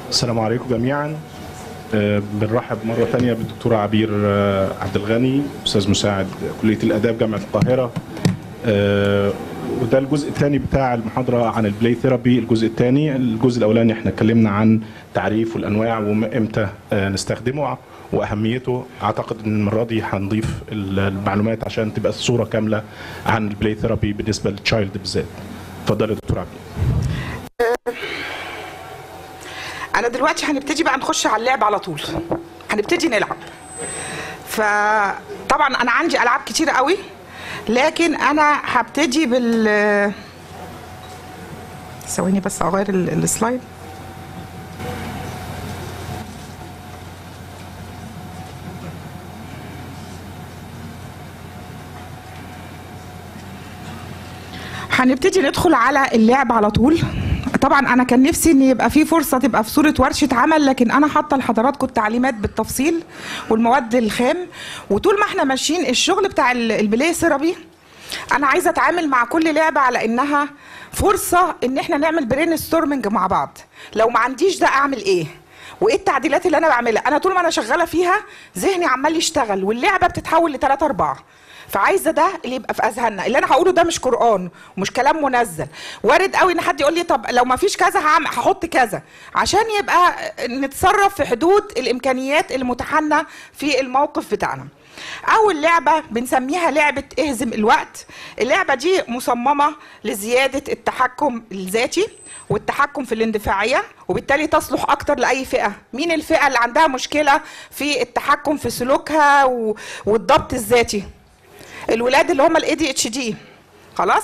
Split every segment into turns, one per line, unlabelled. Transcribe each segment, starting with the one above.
السلام عليكم جميعا آه، بنرحب مرة ثانية بالدكتورة عبير آه، عبد الغني أستاذ مساعد كلية الآداب جامعة القاهرة آه، وده الجزء الثاني بتاع المحاضرة عن البلاي ثيرابي الجزء الثاني الجزء الأولاني احنا اتكلمنا عن تعريف والأنواع وإمتى آه، نستخدمه وأهميته أعتقد إن المرة دي هنضيف المعلومات عشان تبقى الصورة كاملة عن البلاي ثيرابي بالنسبة للتشايلد بالذات اتفضل يا دكتور عبير
انا دلوقتي هنبتدي بقى نخش على اللعب على طول هنبتدي نلعب فطبعا انا عندي العاب كتير قوي لكن انا هبتدي بال ثواني بس اغير ال- السلايد هنبتدي ندخل على اللعب على طول طبعا انا كان نفسي ان يبقى في فرصه تبقى في صوره ورشه عمل لكن انا حاطه لحضراتكم التعليمات بالتفصيل والمواد الخام وطول ما احنا ماشيين الشغل بتاع ال- البلاي ثيرابي انا عايزه اتعامل مع كل لعبه على انها فرصه ان احنا نعمل برين ستورمنج مع بعض لو ما عنديش ده اعمل ايه وايه التعديلات اللي انا بعملها انا طول ما انا شغاله فيها ذهني عمال يشتغل واللعبه بتتحول لثلاثة أربعة فعايزه ده اللي يبقى في اذهاننا اللي انا هقوله ده مش قران ومش كلام منزل وارد قوي ان حد يقول لي طب لو ما فيش كذا هعمل هحط كذا عشان يبقى نتصرف في حدود الامكانيات المتحنه في الموقف بتاعنا اول لعبه بنسميها لعبه اهزم الوقت اللعبه دي مصممه لزياده التحكم الذاتي والتحكم في الاندفاعيه وبالتالي تصلح اكتر لاي فئه مين الفئه اللي عندها مشكله في التحكم في سلوكها و- والضبط الذاتي الولاد اللي هم الاي دي اتش دي خلاص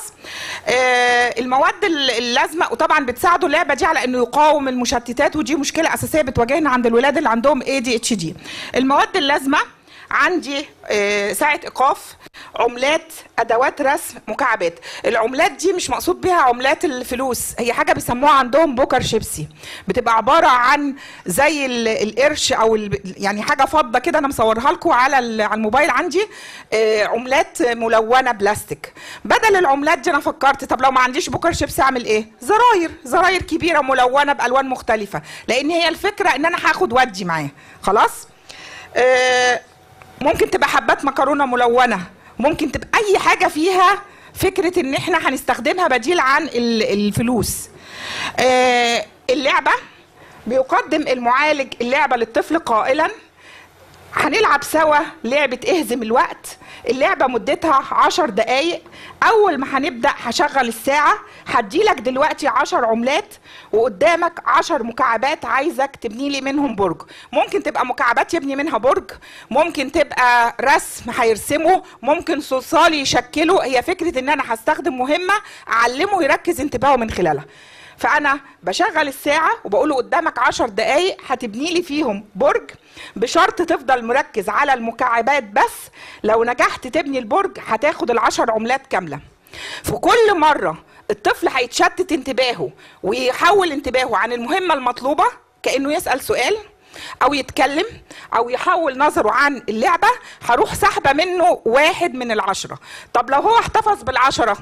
آه المواد ال- اللازمه وطبعا بتساعدوا اللعبه دي على انه يقاوم المشتتات ودي مشكله اساسيه بتواجهنا عند الولاد اللي عندهم اي دي اتش دي المواد اللازمه عندي آه، ساعة إيقاف عملات أدوات رسم مكعبات العملات دي مش مقصود بيها عملات الفلوس هي حاجة بيسموها عندهم بوكر شيبسي بتبقى عبارة عن زي ال- القرش أو ال- يعني حاجة فضة كده أنا مصورها لكم على ال- على الموبايل عندي آه، عملات ملونة بلاستيك بدل العملات دي أنا فكرت طب لو ما عنديش بوكر شيبسي أعمل إيه زراير زراير كبيرة ملونة بألوان مختلفة لأن هي الفكرة إن أنا هاخد ودي معاه خلاص آه، ممكن تبقى حبات مكرونه ملونه ممكن تبقى اي حاجه فيها فكره ان احنا هنستخدمها بديل عن ال- الفلوس آه، اللعبه بيقدم المعالج اللعبه للطفل قائلا هنلعب سوا لعبة اهزم الوقت اللعبة مدتها عشر دقايق أول ما هنبدأ هشغل الساعة هديلك دلوقتي عشر عملات وقدامك عشر مكعبات عايزك تبني لي منهم برج ممكن تبقى مكعبات يبني منها برج ممكن تبقى رسم هيرسمه ممكن صلصال يشكله هي فكرة ان انا هستخدم مهمة اعلمه يركز انتباهه من خلالها فانا بشغل الساعه وبقول له قدامك عشر دقايق هتبني لي فيهم برج بشرط تفضل مركز على المكعبات بس لو نجحت تبني البرج هتاخد العشر عملات كامله في كل مره الطفل هيتشتت انتباهه ويحول انتباهه عن المهمه المطلوبه كانه يسال سؤال او يتكلم او يحول نظره عن اللعبه هروح سحبه منه واحد من العشره طب لو هو احتفظ بالعشره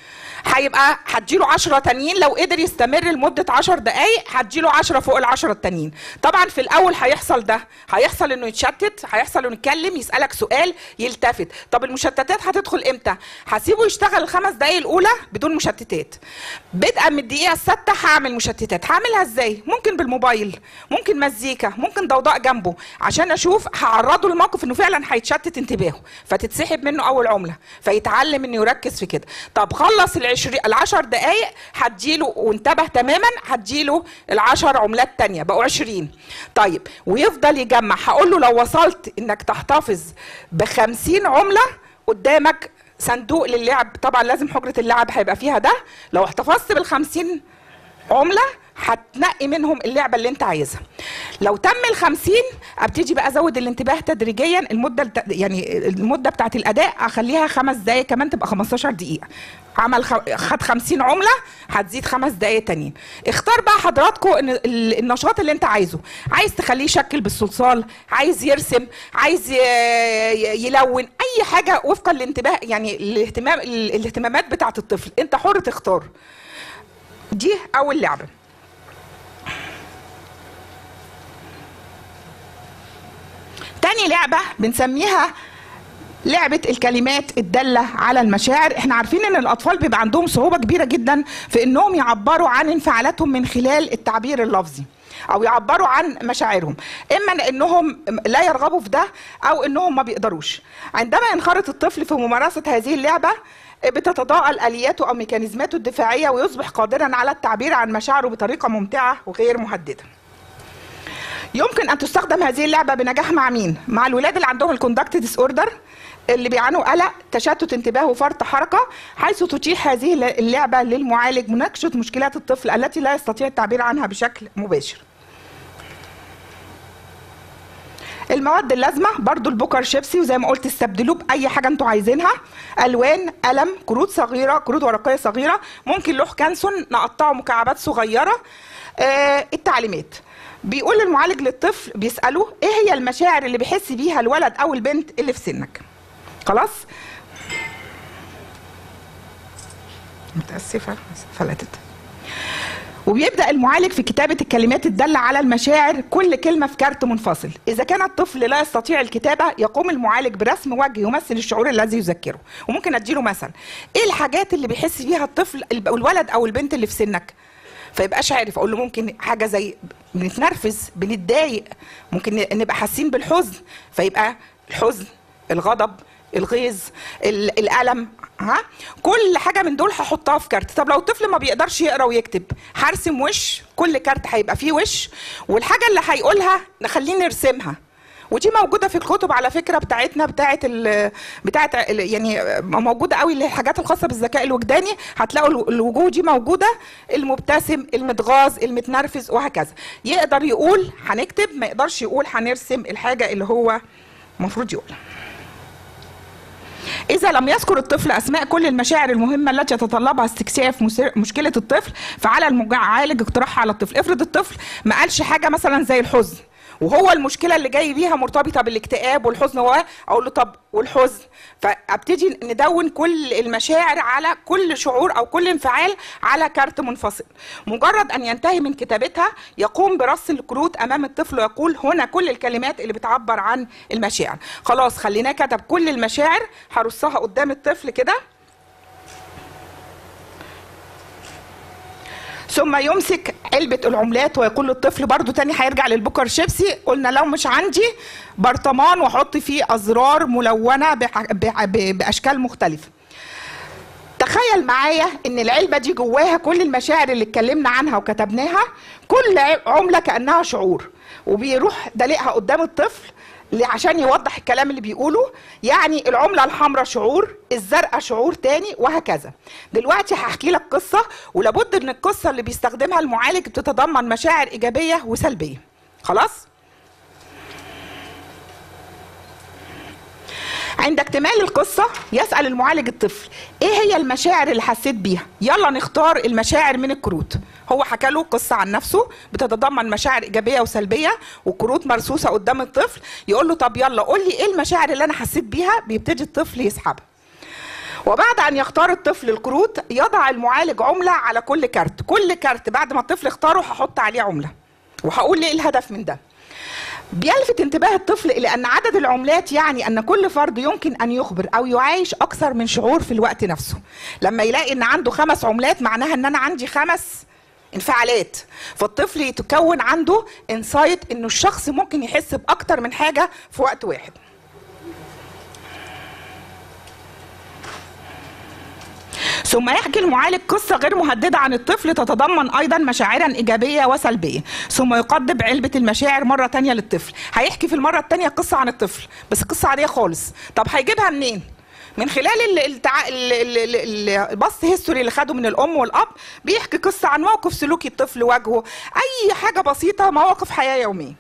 هيبقى هديله 10 تانيين لو قدر يستمر لمده 10 دقائق هديله 10 فوق ال 10 التانيين طبعا في الاول هيحصل ده هيحصل انه يتشتت هيحصل انه يتكلم يسالك سؤال يلتفت طب المشتتات هتدخل امتى هسيبه يشتغل الخمس دقائق الاولى بدون مشتتات بدءا من الدقيقه السادسه هعمل مشتتات هعملها ازاي ممكن بالموبايل ممكن مزيكا ممكن ضوضاء جنبه عشان اشوف هعرضه لموقف انه فعلا هيتشتت انتباهه فتتسحب منه اول عمله فيتعلم انه يركز في كده طب خلص العشرين العشر دقايق هديله وانتبه تماما هديله العشر عملات تانية بقوا عشرين طيب ويفضل يجمع هقول له لو وصلت انك تحتفظ بخمسين عملة قدامك صندوق للعب طبعا لازم حجرة اللعب هيبقى فيها ده لو احتفظت بالخمسين عملة هتنقي منهم اللعبة اللي انت عايزها لو تم الخمسين ابتدي بقى ازود الانتباه تدريجيا المدة الت... يعني المدة بتاعت الاداء اخليها خمس دقايق كمان تبقى 15 دقيقة عمل خ... خد 50 عملة هتزيد خمس دقايق تانيين اختار بقى حضراتكم ان ال- النشاط اللي انت عايزه عايز تخليه يشكل بالصلصال عايز يرسم عايز ي... ي- يلون اي حاجة وفقا للانتباه يعني الاهتمام ال- الاهتمامات بتاعت الطفل انت حر تختار دي اول لعبه تاني لعبة بنسميها لعبة الكلمات الدالة على المشاعر احنا عارفين ان الاطفال بيبقى عندهم صعوبة كبيرة جدا في انهم يعبروا عن انفعالاتهم من خلال التعبير اللفظي او يعبروا عن مشاعرهم اما لانهم لا يرغبوا في ده او انهم ما بيقدروش عندما ينخرط الطفل في ممارسة هذه اللعبة بتتضاءل الياته او ميكانيزماته الدفاعيه ويصبح قادرا على التعبير عن مشاعره بطريقه ممتعه وغير مهدده يمكن ان تستخدم هذه اللعبه بنجاح مع مين مع الولاد اللي عندهم الكوندكت ديس اوردر اللي بيعانوا قلق تشتت انتباه وفرط حركه حيث تتيح هذه اللعبه للمعالج مناقشه مشكلات الطفل التي لا يستطيع التعبير عنها بشكل مباشر المواد اللازمه برضو البوكر شيبسي وزي ما قلت استبدلوه باي حاجه انتوا عايزينها الوان قلم كروت صغيره كروت ورقيه صغيره ممكن لوح كانسون نقطعه مكعبات صغيره آه التعليمات بيقول المعالج للطفل بيساله ايه هي المشاعر اللي بيحس بيها الولد او البنت اللي في سنك خلاص متاسفه فلتت وبيبدا المعالج في كتابه الكلمات الداله على المشاعر كل كلمه في كارت منفصل اذا كان الطفل لا يستطيع الكتابه يقوم المعالج برسم وجه يمثل الشعور الذي يذكره وممكن اديله مثل ايه الحاجات اللي بيحس بيها الطفل الولد او البنت اللي في سنك فيبقاش عارف اقول له ممكن حاجه زي بنتنرفز بنتضايق ممكن نبقى حاسين بالحزن فيبقى الحزن الغضب الغيظ الالم ها كل حاجه من دول هحطها في كارت طب لو الطفل ما بيقدرش يقرا ويكتب هرسم وش كل كارت هيبقى فيه وش والحاجه اللي هيقولها نخليه نرسمها ودي موجوده في الكتب على فكره بتاعتنا بتاعت ال بتاعت ال يعني موجوده قوي الحاجات الخاصه بالذكاء الوجداني هتلاقوا الوجوه دي موجوده المبتسم المتغاظ المتنرفز وهكذا يقدر يقول هنكتب ما يقدرش يقول هنرسم الحاجه اللي هو المفروض يقولها إذا لم يذكر الطفل أسماء كل المشاعر المهمة التي يتطلبها استكشاف مشكلة الطفل فعلى المعالج اقتراحها على الطفل افرض الطفل ما قالش حاجة مثلا زي الحزن وهو المشكله اللي جاي بيها مرتبطه بالاكتئاب والحزن هو اقول له طب والحزن فابتدي ندون كل المشاعر على كل شعور او كل انفعال على كارت منفصل مجرد ان ينتهي من كتابتها يقوم برص الكروت امام الطفل ويقول هنا كل الكلمات اللي بتعبر عن المشاعر خلاص خليناه كتب كل المشاعر هرصها قدام الطفل كده ثم يمسك علبة العملات ويقول للطفل برضو تاني هيرجع للبوكر شيبسي قلنا لو مش عندي برطمان واحط فيه أزرار ملونة بأشكال مختلفة تخيل معايا ان العلبة دي جواها كل المشاعر اللي اتكلمنا عنها وكتبناها كل عملة كأنها شعور وبيروح دلقها قدام الطفل عشان يوضح الكلام اللي بيقوله يعني العملة الحمراء شعور الزرقاء شعور تاني وهكذا دلوقتي هحكي لك قصة ولابد ان القصة اللي بيستخدمها المعالج بتتضمن مشاعر ايجابية وسلبية خلاص عند اكتمال القصة يسأل المعالج الطفل ايه هي المشاعر اللي حسيت بيها يلا نختار المشاعر من الكروت هو حكى له قصة عن نفسه بتتضمن مشاعر إيجابية وسلبية وكروت مرصوصة قدام الطفل يقول له طب يلا قول لي إيه المشاعر اللي أنا حسيت بيها بيبتدي الطفل يسحبها وبعد أن يختار الطفل الكروت يضع المعالج عملة على كل كارت كل كارت بعد ما الطفل اختاره هحط عليه عملة وهقول لي إيه الهدف من ده بيلفت انتباه الطفل الى ان عدد العملات يعني ان كل فرد يمكن ان يخبر او يعايش اكثر من شعور في الوقت نفسه لما يلاقي ان عنده خمس عملات معناها ان انا عندي خمس انفعالات فالطفل يتكون عنده انسايت انه الشخص ممكن يحس باكتر من حاجه في وقت واحد ثم يحكي المعالج قصة غير مهددة عن الطفل تتضمن أيضا مشاعرا إيجابية وسلبية ثم يقدم علبة المشاعر مرة تانية للطفل هيحكي في المرة التانية قصة عن الطفل بس قصة عادية خالص طب هيجيبها منين؟ من خلال التع... الباست هيستوري اللي خده من الام والاب بيحكي قصه عن موقف سلوكي الطفل واجهه اي حاجه بسيطه مواقف حياه يوميه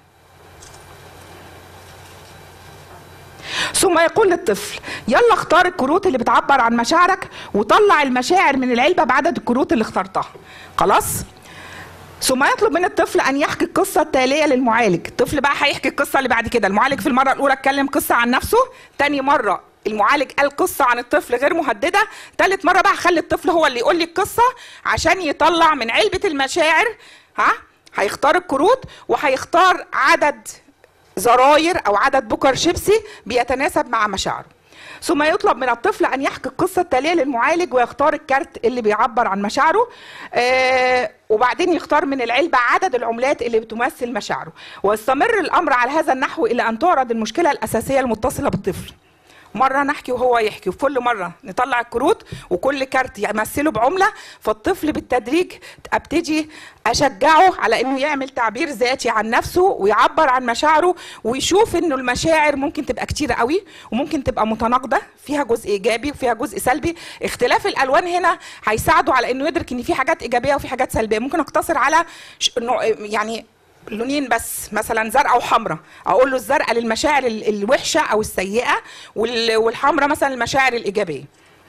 ثم يقول للطفل يلا اختار الكروت اللي بتعبر عن مشاعرك وطلع المشاعر من العلبه بعدد الكروت اللي اخترتها خلاص ثم يطلب من الطفل ان يحكي القصه التاليه للمعالج الطفل بقى هيحكي القصه اللي بعد كده المعالج في المره الاولى اتكلم قصه عن نفسه تاني مره المعالج قال قصة عن الطفل غير مهددة تالت مرة بقى خلي الطفل هو اللي يقول لي القصة عشان يطلع من علبة المشاعر ها هيختار الكروت وهيختار عدد زراير او عدد بكر شيبسي بيتناسب مع مشاعره ثم يطلب من الطفل ان يحكي القصه التاليه للمعالج ويختار الكارت اللي بيعبر عن مشاعره آه وبعدين يختار من العلبه عدد العملات اللي بتمثل مشاعره ويستمر الامر على هذا النحو الى ان تعرض المشكله الاساسيه المتصله بالطفل مره نحكي وهو يحكي وفي كل مره نطلع الكروت وكل كارت يمثله بعمله فالطفل بالتدريج ابتدي اشجعه على انه يعمل تعبير ذاتي عن نفسه ويعبر عن مشاعره ويشوف انه المشاعر ممكن تبقى كتيره قوي وممكن تبقى متناقضه فيها جزء ايجابي وفيها جزء سلبي اختلاف الالوان هنا هيساعده على انه يدرك ان في حاجات ايجابيه وفي حاجات سلبيه ممكن اقتصر على ش- نوع- يعني لونين بس مثلا زرقاء وحمراء اقول له الزرقاء للمشاعر ال- الوحشه او السيئه وال- والحمراء مثلا المشاعر الايجابيه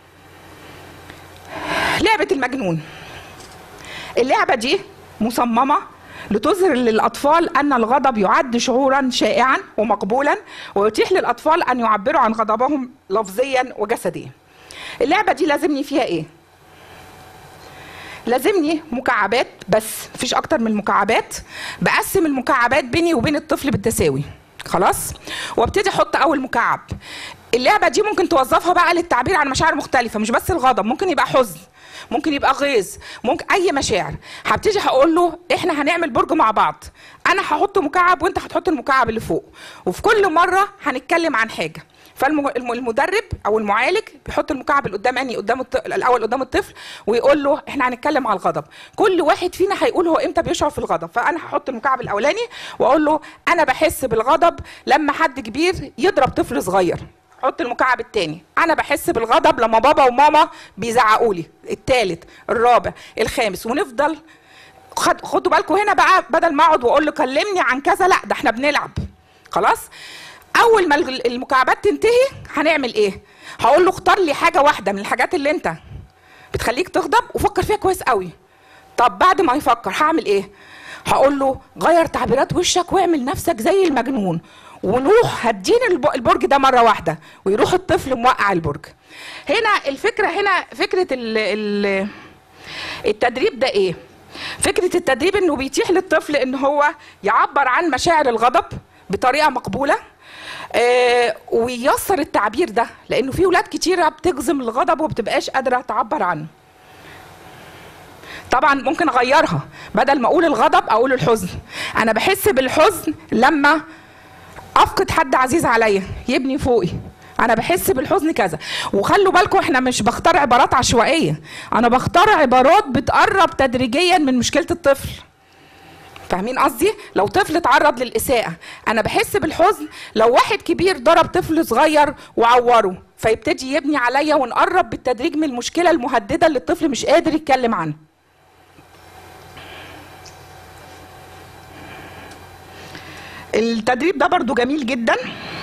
لعبه المجنون اللعبه دي مصممه لتظهر للاطفال ان الغضب يعد شعورا شائعا ومقبولا ويتيح للاطفال ان يعبروا عن غضبهم لفظيا وجسديا اللعبه دي لازمني فيها ايه لازمني مكعبات بس مفيش اكتر من مكعبات بقسم المكعبات بيني وبين الطفل بالتساوي خلاص وابتدي احط اول مكعب اللعبه دي ممكن توظفها بقى للتعبير عن مشاعر مختلفه مش بس الغضب ممكن يبقى حزن ممكن يبقى غيظ ممكن اي مشاعر هبتدي هقول له احنا هنعمل برج مع بعض انا هحط مكعب وانت هتحط المكعب اللي فوق وفي كل مره هنتكلم عن حاجه فالمدرب او المعالج بيحط المكعب اللي قدام قدام الطفل الاول قدام الطفل ويقول له احنا هنتكلم على الغضب كل واحد فينا هيقول هو امتى بيشعر في الغضب فانا هحط المكعب الاولاني واقول له انا بحس بالغضب لما حد كبير يضرب طفل صغير حط المكعب التاني انا بحس بالغضب لما بابا وماما بيزعقوا لي التالت الرابع الخامس ونفضل خد خدوا بالكم هنا بقى بدل ما اقعد واقول له كلمني عن كذا لا ده احنا بنلعب خلاص اول ما الغ- المكعبات تنتهي هنعمل ايه هقول له اختار لي حاجه واحده من الحاجات اللي انت بتخليك تغضب وفكر فيها كويس قوي طب بعد ما يفكر هعمل ايه هقول له غير تعبيرات وشك واعمل نفسك زي المجنون ونروح هدين الب- البرج ده مره واحده ويروح الطفل موقع البرج هنا الفكره هنا فكره ال ال التدريب ده ايه فكره التدريب انه بيتيح للطفل ان هو يعبر عن مشاعر الغضب بطريقه مقبوله آه وييسر التعبير ده لانه في ولاد كتيره بتجزم الغضب وبتبقاش قادره تعبر عنه طبعا ممكن اغيرها بدل ما اقول الغضب اقول الحزن انا بحس بالحزن لما افقد حد عزيز عليا يبني فوقي انا بحس بالحزن كذا وخلوا بالكم احنا مش بختار عبارات عشوائيه انا بختار عبارات بتقرب تدريجيا من مشكله الطفل فاهمين قصدي لو طفل اتعرض للاساءه انا بحس بالحزن لو واحد كبير ضرب طفل صغير وعوره فيبتدي يبني عليا ونقرب بالتدريج من المشكله المهدده اللي الطفل مش قادر يتكلم عنها التدريب ده برضو جميل جدا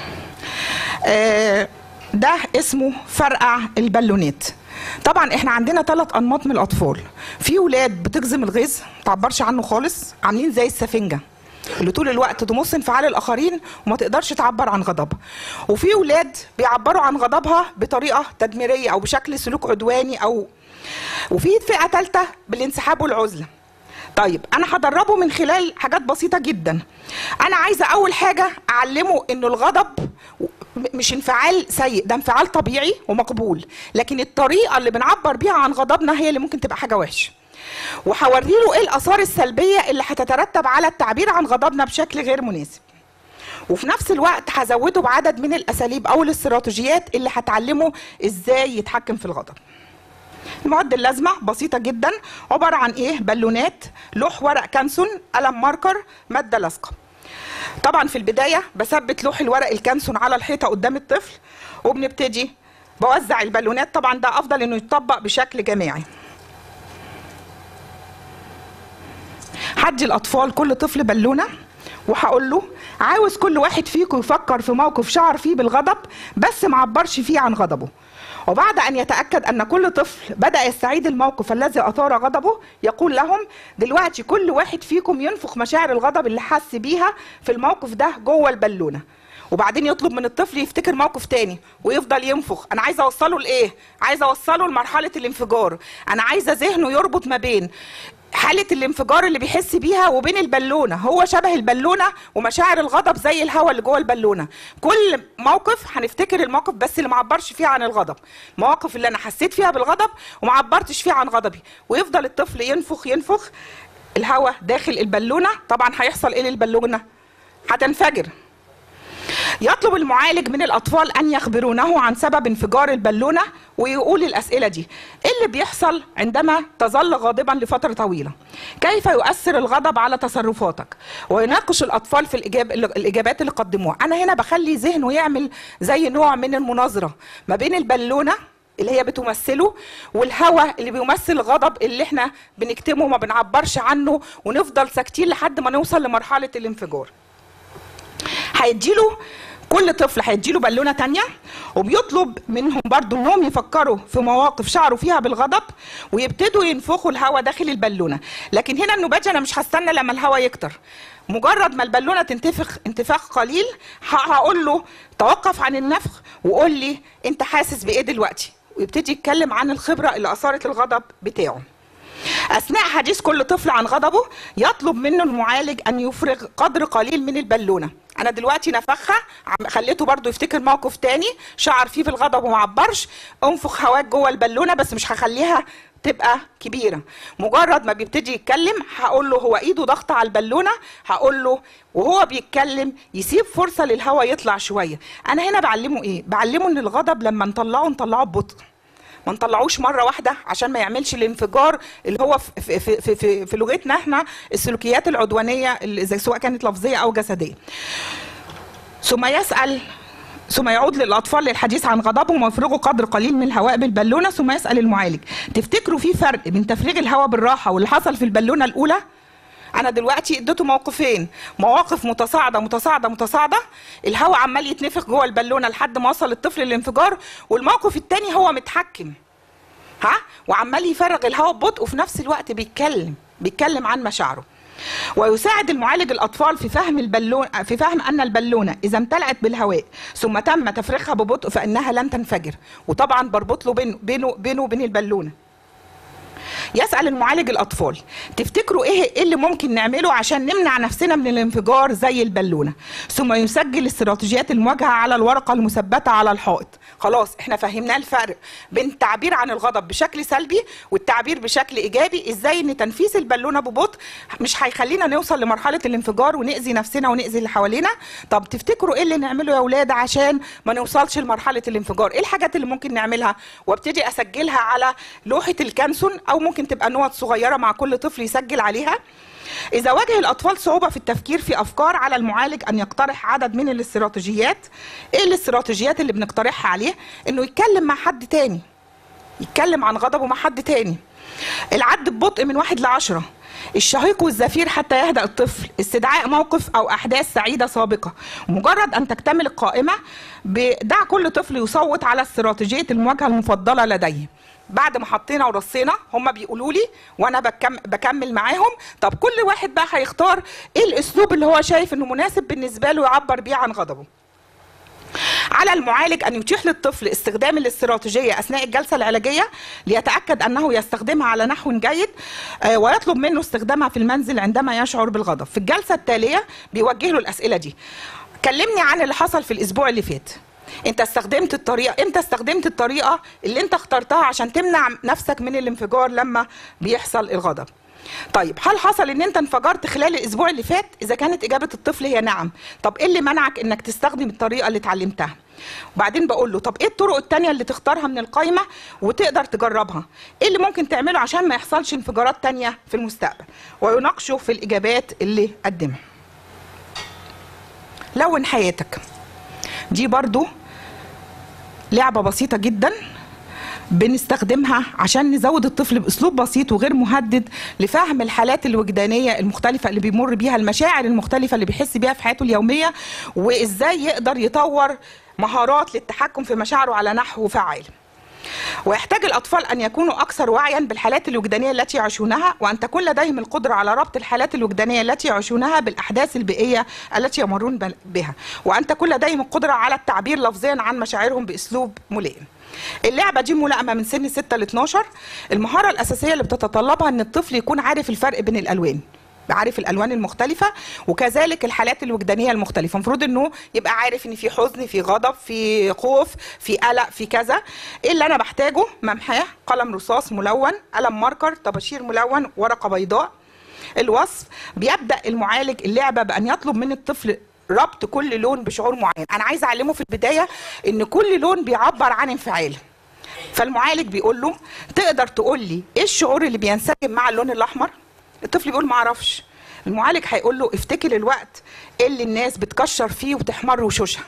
آه، ده اسمه فرقع البالونات طبعا احنا عندنا ثلاث انماط من الاطفال في ولاد بتجزم الغيظ ما تعبرش عنه خالص عاملين زي السفنجه اللي طول الوقت تمص انفعال الاخرين وما تقدرش تعبر عن غضبها وفي ولاد بيعبروا عن غضبها بطريقه تدميريه او بشكل سلوك عدواني او وفي فئه ثالثه بالانسحاب والعزله طيب انا هدربه من خلال حاجات بسيطه جدا انا عايزه اول حاجه اعلمه انه الغضب م- مش انفعال سيء ده انفعال طبيعي ومقبول لكن الطريقه اللي بنعبر بيها عن غضبنا هي اللي ممكن تبقى حاجه وحشه وهوري له ايه الاثار السلبيه اللي هتترتب على التعبير عن غضبنا بشكل غير مناسب وفي نفس الوقت هزوده بعدد من الاساليب او الاستراتيجيات اللي هتعلمه ازاي يتحكم في الغضب المواد اللازمه بسيطه جدا عباره عن ايه بالونات لوح ورق كانسون قلم ماركر ماده لاصقه طبعا في البدايه بثبت لوح الورق الكانسون على الحيطه قدام الطفل وبنبتدي بوزع البالونات طبعا ده افضل انه يتطبق بشكل جماعي هدي الاطفال كل طفل بالونه وهقول له عاوز كل واحد فيكم يفكر في موقف شعر فيه بالغضب بس ما عبرش فيه عن غضبه وبعد ان يتاكد ان كل طفل بدا يستعيد الموقف الذي اثار غضبه يقول لهم دلوقتي كل واحد فيكم ينفخ مشاعر الغضب اللي حس بيها في الموقف ده جوه البالونه وبعدين يطلب من الطفل يفتكر موقف تاني ويفضل ينفخ انا عايزه اوصله لايه عايزه اوصله لمرحله الانفجار انا عايزه ذهنه يربط ما بين حالة الانفجار اللي بيحس بيها وبين البالونة هو شبه البالونة ومشاعر الغضب زي الهواء اللي جوه البالونة كل موقف هنفتكر الموقف بس اللي معبرش فيه عن الغضب المواقف اللي انا حسيت فيها بالغضب ومعبرتش فيها عن غضبي ويفضل الطفل ينفخ ينفخ الهواء داخل البالونة طبعا هيحصل ايه للبالونة هتنفجر يطلب المعالج من الأطفال أن يخبرونه عن سبب انفجار البالونة ويقول الأسئلة دي إيه اللي بيحصل عندما تظل غاضبا لفترة طويلة كيف يؤثر الغضب على تصرفاتك ويناقش الأطفال في الإجاب... الإجابات اللي قدموها أنا هنا بخلي ذهنه يعمل زي نوع من المناظرة ما بين البالونة اللي هي بتمثله والهوى اللي بيمثل الغضب اللي احنا بنكتمه وما بنعبرش عنه ونفضل ساكتين لحد ما نوصل لمرحلة الانفجار هيديله كل طفل هيديله بالونه تانية وبيطلب منهم برضو انهم يفكروا في مواقف شعروا فيها بالغضب ويبتدوا ينفخوا الهواء داخل البالونه لكن هنا النباجه انا مش هستنى لما الهواء يكتر مجرد ما البالونه تنتفخ انتفاخ قليل هقول له توقف عن النفخ وقول لي انت حاسس بايه دلوقتي ويبتدي يتكلم عن الخبره اللي اثارت الغضب بتاعه أثناء حديث كل طفل عن غضبه يطلب منه المعالج أن يفرغ قدر قليل من البالونة أنا دلوقتي نفخها خليته برضو يفتكر موقف تاني شعر فيه في الغضب وما عبرش انفخ هواك جوه البالونة بس مش هخليها تبقى كبيرة مجرد ما بيبتدي يتكلم هقول له هو ايده ضغط على البالونة هقول له وهو بيتكلم يسيب فرصة للهواء يطلع شوية انا هنا بعلمه ايه بعلمه ان الغضب لما نطلعه نطلعه ببطء ما نطلعوش مره واحده عشان ما يعملش الانفجار اللي هو في في في في, في لغتنا احنا السلوكيات العدوانيه اللي زي سواء كانت لفظيه او جسديه. ثم يسال ثم يعود للاطفال للحديث عن غضبهم ويفرغوا قدر قليل من الهواء بالبالونه ثم يسال المعالج تفتكروا في فرق بين تفريغ الهواء بالراحه واللي حصل في البالونه الاولى؟ انا دلوقتي اديته موقفين مواقف متصاعده متصاعده متصاعده الهواء عمال يتنفخ جوه البالونه لحد ما وصل الطفل للانفجار والموقف الثاني هو متحكم ها وعمال يفرغ الهواء ببطء وفي نفس الوقت بيتكلم بيتكلم عن مشاعره ويساعد المعالج الاطفال في فهم البالون في فهم ان البالونه اذا امتلأت بالهواء ثم تم تفريغها ببطء فانها لن تنفجر وطبعا بربط له بينه بينه بينه وبين البالونه يسأل المعالج الأطفال تفتكروا إيه إيه اللي ممكن نعمله عشان نمنع نفسنا من الانفجار زي البالونة ثم يسجل استراتيجيات المواجهة على الورقة المثبتة على الحائط خلاص احنا فهمنا الفرق بين التعبير عن الغضب بشكل سلبي والتعبير بشكل ايجابي ازاي ان تنفيذ البالونه ببطء مش هيخلينا نوصل لمرحله الانفجار وناذي نفسنا وناذي اللي حوالينا طب تفتكروا ايه اللي نعمله يا اولاد عشان ما نوصلش لمرحله الانفجار ايه الحاجات اللي ممكن نعملها وابتدي اسجلها على لوحه الكانسون او ممكن تبقى نوت صغيره مع كل طفل يسجل عليها إذا واجه الأطفال صعوبة في التفكير في أفكار على المعالج أن يقترح عدد من الاستراتيجيات إيه الاستراتيجيات اللي بنقترحها عليه؟ إنه يتكلم مع حد تاني يتكلم عن غضبه مع حد تاني العد ببطء من واحد لعشرة الشهيق والزفير حتى يهدأ الطفل استدعاء موقف أو أحداث سعيدة سابقة مجرد أن تكتمل القائمة دع كل طفل يصوت على استراتيجية المواجهة المفضلة لديه بعد ما حطينا ورصينا هم بيقولوا لي وانا بكم بكمل معاهم طب كل واحد بقى هيختار ايه الاسلوب اللي هو شايف انه مناسب بالنسبه له يعبر بيه عن غضبه على المعالج ان يتيح للطفل استخدام الاستراتيجيه اثناء الجلسه العلاجيه ليتاكد انه يستخدمها على نحو جيد ويطلب منه استخدامها في المنزل عندما يشعر بالغضب في الجلسه التاليه بيوجه له الاسئله دي كلمني عن اللي حصل في الاسبوع اللي فات انت استخدمت الطريقه امتى استخدمت الطريقه اللي انت اخترتها عشان تمنع نفسك من الانفجار لما بيحصل الغضب طيب هل حصل ان انت انفجرت خلال الاسبوع اللي فات اذا كانت اجابه الطفل هي نعم طب ايه اللي منعك انك تستخدم الطريقه اللي اتعلمتها وبعدين بقول له طب ايه الطرق التانية اللي تختارها من القائمة وتقدر تجربها ايه اللي ممكن تعمله عشان ما يحصلش انفجارات تانية في المستقبل ويناقشه في الاجابات اللي قدمها لون حياتك دي برضو لعبة بسيطة جدا بنستخدمها عشان نزود الطفل باسلوب بسيط وغير مهدد لفهم الحالات الوجدانيه المختلفه اللي بيمر بيها المشاعر المختلفه اللي بيحس بيها في حياته اليوميه وازاي يقدر يطور مهارات للتحكم في مشاعره على نحو فعال ويحتاج الأطفال أن يكونوا أكثر وعيا بالحالات الوجدانية التي يعيشونها وأن تكون لديهم القدرة على ربط الحالات الوجدانية التي يعيشونها بالأحداث البيئية التي يمرون بها وأن تكون لديهم القدرة على التعبير لفظيا عن مشاعرهم بأسلوب ملائم اللعبه دي ملائمه من سن 6 ل 12 المهاره الاساسيه اللي بتتطلبها ان الطفل يكون عارف الفرق بين الالوان عارف الالوان المختلفه وكذلك الحالات الوجدانيه المختلفه المفروض انه يبقى عارف ان في حزن في غضب في خوف في قلق في كذا ايه اللي انا بحتاجه ممحاه قلم رصاص ملون قلم ماركر طباشير ملون ورقه بيضاء الوصف بيبدا المعالج اللعبه بان يطلب من الطفل ربط كل لون بشعور معين انا عايزه اعلمه في البدايه ان كل لون بيعبر عن انفعال فالمعالج بيقول له تقدر تقول لي ايه الشعور اللي بينسجم مع اللون الاحمر الطفل بيقول ما اعرفش المعالج هيقول له افتكر الوقت اللي الناس بتكشر فيه وتحمر وشوشها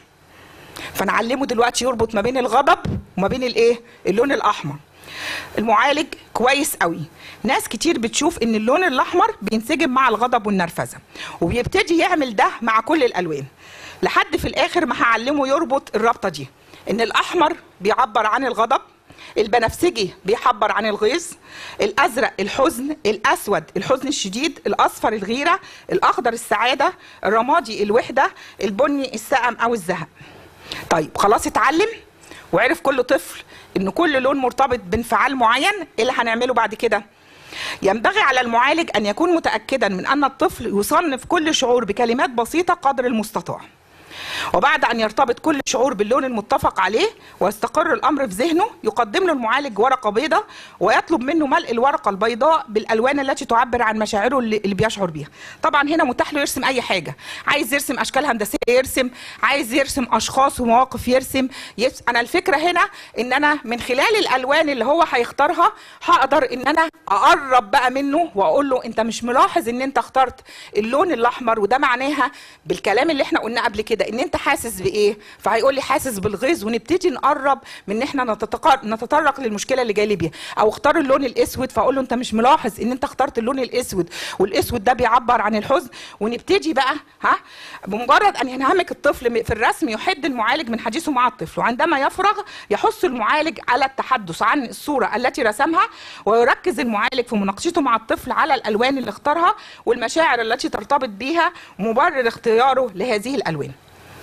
فنعلمه دلوقتي يربط ما بين الغضب وما بين الايه اللون الاحمر المعالج كويس قوي ناس كتير بتشوف ان اللون الاحمر بينسجم مع الغضب والنرفزه وبيبتدي يعمل ده مع كل الالوان لحد في الاخر ما هعلمه يربط الرابطه دي ان الاحمر بيعبر عن الغضب البنفسجي بيعبر عن الغيظ الازرق الحزن الاسود الحزن الشديد الاصفر الغيره الاخضر السعاده الرمادي الوحده البني السقم او الزهق طيب خلاص اتعلم وعرف كل طفل ان كل لون مرتبط بانفعال معين ايه اللي هنعمله بعد كده ينبغي على المعالج ان يكون متاكدا من ان الطفل يصنف كل شعور بكلمات بسيطه قدر المستطاع وبعد أن يرتبط كل شعور باللون المتفق عليه ويستقر الأمر في ذهنه يقدم له المعالج ورقة بيضاء ويطلب منه ملء الورقة البيضاء بالألوان التي تعبر عن مشاعره اللي اللي بيشعر بيها طبعا هنا متاح له يرسم أي حاجة عايز يرسم أشكال هندسية يرسم عايز يرسم أشخاص ومواقف يرسم يرسم. أنا الفكرة هنا إن أنا من خلال الألوان اللي هو هيختارها هقدر إن أنا أقرب بقى منه وأقول له أنت مش ملاحظ إن أنت اخترت اللون الأحمر وده معناها بالكلام اللي احنا قلناه قبل كده ان انت حاسس بايه فهيقول لي حاسس بالغيظ ونبتدي نقرب من ان احنا نتطق- نتطرق للمشكله اللي جايه لي بيها او اختار اللون الاسود فاقول له انت مش ملاحظ ان انت اخترت اللون الاسود والاسود ده بيعبر عن الحزن ونبتدي بقى ها بمجرد ان ينهمك الطفل في الرسم يحد المعالج من حديثه مع الطفل وعندما يفرغ يحث المعالج على التحدث عن الصوره التي رسمها ويركز المعالج في مناقشته مع الطفل على الالوان اللي اختارها والمشاعر التي ترتبط بيها مبرر اختياره لهذه الالوان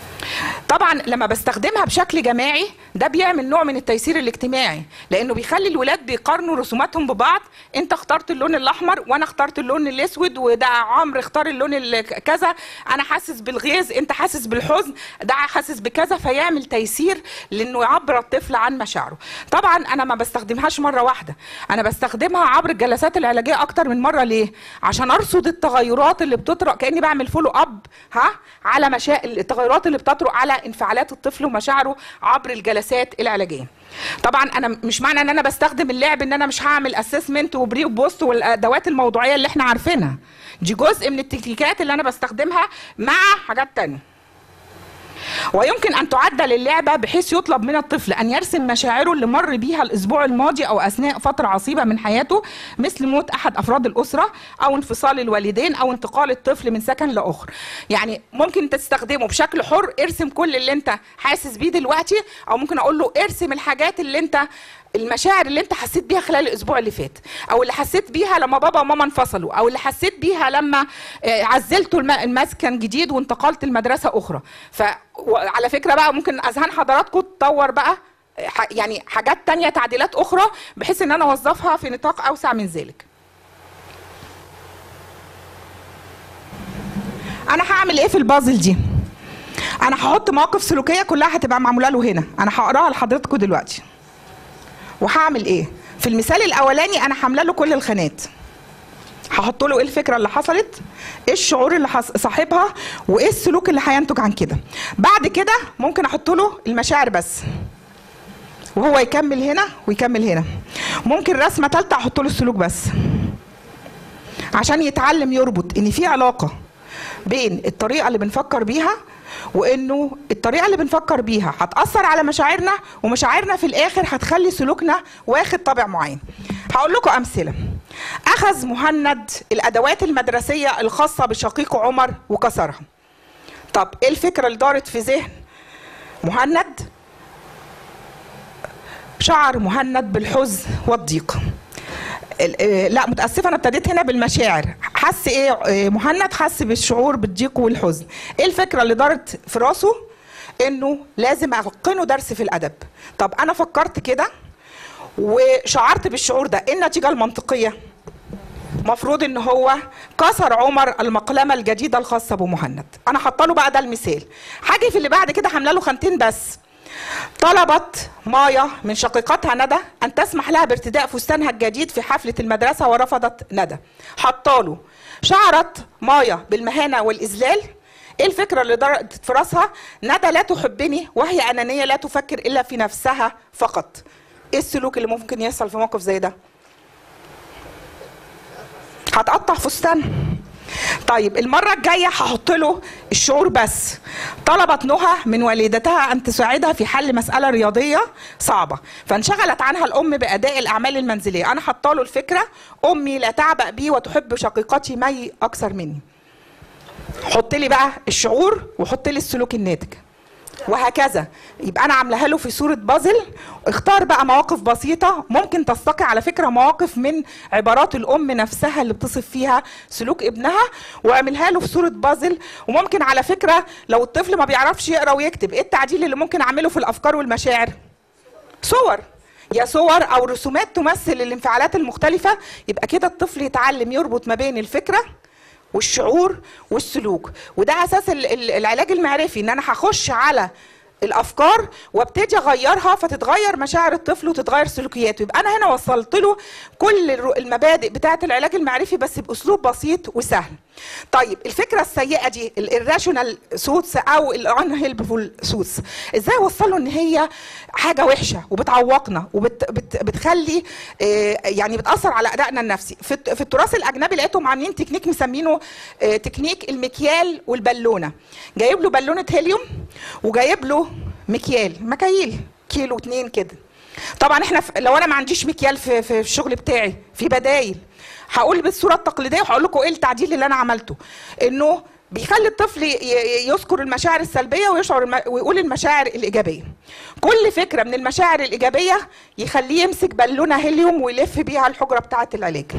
طبعا لما بستخدمها بشكل جماعي ده بيعمل نوع من التيسير الاجتماعي لانه بيخلي الولاد بيقارنوا رسوماتهم ببعض انت اخترت اللون الاحمر وانا اخترت اللون الاسود وده عمرو اختار اللون ال- كذا انا حاسس بالغيظ انت حاسس بالحزن ده حاسس بكذا فيعمل تيسير لانه يعبر الطفل عن مشاعره طبعا انا ما بستخدمهاش مره واحده انا بستخدمها عبر الجلسات العلاجيه اكتر من مره ليه عشان ارصد التغيرات اللي بتطرق كاني بعمل فولو اب ها على مشا... التغيرات اللي بتطرق على انفعالات الطفل ومشاعره عبر الجلسات العلاجيه طبعا انا مش معنى ان انا بستخدم اللعب ان انا مش هعمل اسسمنت وبري وبوست والادوات الموضوعيه اللي احنا عارفينها دي جزء من التكنيكات اللي انا بستخدمها مع حاجات تانية ويمكن ان تعدل اللعبه بحيث يطلب من الطفل ان يرسم مشاعره اللي مر بيها الاسبوع الماضي او اثناء فتره عصيبه من حياته مثل موت احد افراد الاسره او انفصال الوالدين او انتقال الطفل من سكن لاخر يعني ممكن تستخدمه بشكل حر ارسم كل اللي انت حاسس بيه دلوقتي او ممكن اقول له ارسم الحاجات اللي انت المشاعر اللي انت حسيت بيها خلال الاسبوع اللي فات او اللي حسيت بيها لما بابا وماما انفصلوا او اللي حسيت بيها لما آه، عزلتوا الم- المسكن جديد وانتقلت لمدرسه اخرى فعلى فكره بقى ممكن اذهان حضراتكم تطور بقى آه، ح- يعني حاجات تانية تعديلات اخرى بحيث ان انا اوظفها في نطاق اوسع من ذلك انا هعمل ايه في البازل دي انا هحط مواقف سلوكيه كلها هتبقى معموله له هنا انا هقراها لحضراتكم دلوقتي وهعمل ايه في المثال الاولاني انا حامله له كل الخانات هحط له ايه الفكره اللي حصلت ايه الشعور اللي حص... صاحبها وايه السلوك اللي هينتج عن كده بعد كده ممكن احط له المشاعر بس وهو يكمل هنا ويكمل هنا ممكن رسمه ثالثه احط له السلوك بس عشان يتعلم يربط ان في علاقه بين الطريقه اللي بنفكر بيها وانه الطريقه اللي بنفكر بيها هتاثر على مشاعرنا ومشاعرنا في الاخر هتخلي سلوكنا واخد طابع معين هقول لكم امثله اخذ مهند الادوات المدرسيه الخاصه بشقيقه عمر وكسرها طب ايه الفكره اللي دارت في ذهن مهند شعر مهند بالحزن والضيق ال- آه، لا متاسفه انا ابتديت هنا بالمشاعر حس ايه آه، مهند حس بالشعور بالضيق والحزن ايه الفكره اللي دارت في راسه انه لازم القنه درس في الادب طب انا فكرت كده وشعرت بالشعور ده ايه النتيجه المنطقيه مفروض ان هو كسر عمر المقلمه الجديده الخاصه بمهند انا حاطه له بقى ده المثال حاجه في اللي بعد كده حامله له خانتين بس طلبت مايا من شقيقتها ندى ان تسمح لها بارتداء فستانها الجديد في حفله المدرسه ورفضت ندى حطاله شعرت مايا بالمهانه والاذلال ايه الفكره اللي دارت في راسها ندى لا تحبني وهي انانيه لا تفكر الا في نفسها فقط ايه السلوك اللي ممكن يحصل في موقف زي ده هتقطع فستان طيب المرة الجاية هحط له الشعور بس طلبت نهى من والدتها أن تساعدها في حل مسألة رياضية صعبة فانشغلت عنها الأم بأداء الأعمال المنزلية أنا حاطه له الفكرة أمي لا تعبأ بي وتحب شقيقتي مي أكثر مني حط لي بقى الشعور وحط لي السلوك الناتج وهكذا يبقى انا عاملاها له في صوره بازل اختار بقى مواقف بسيطه ممكن تستقي على فكره مواقف من عبارات الام نفسها اللي بتصف فيها سلوك ابنها واعملها له في صوره بازل وممكن على فكره لو الطفل ما بيعرفش يقرا ويكتب ايه التعديل اللي ممكن اعمله في الافكار والمشاعر صور يا صور او رسومات تمثل الانفعالات المختلفه يبقى كده الطفل يتعلم يربط ما بين الفكره والشعور والسلوك وده اساس ال- ال- العلاج المعرفي ان انا هخش على الافكار وابتدي اغيرها فتتغير مشاعر الطفل وتتغير سلوكياته يبقى انا هنا وصلت له كل الر- المبادئ بتاعه العلاج المعرفي بس باسلوب بسيط وسهل طيب الفكره السيئه دي الراشونال سوتس او الانهيلبفول سوتس ازاي اوصل له ان هي حاجه وحشه وبتعوقنا وبتخلي يعني بتاثر على ادائنا النفسي في الت- في التراث الاجنبي لقيتهم عاملين تكنيك مسمينه آه، تكنيك المكيال والبالونه جايب له بالونه هيليوم وجايب له مكيال مكاييل كيلو اتنين كده طبعا احنا ف- لو انا ما عنديش مكيال في, في الشغل بتاعي في بدايل هقول بالصوره التقليديه وهقول لكم ايه التعديل اللي انا عملته انه بيخلي الطفل ي- ي- يذكر المشاعر السلبيه ويشعر الم... ويقول المشاعر الايجابيه كل فكره من المشاعر الايجابيه يخليه يمسك بالونه هيليوم ويلف بيها الحجره بتاعه العلاج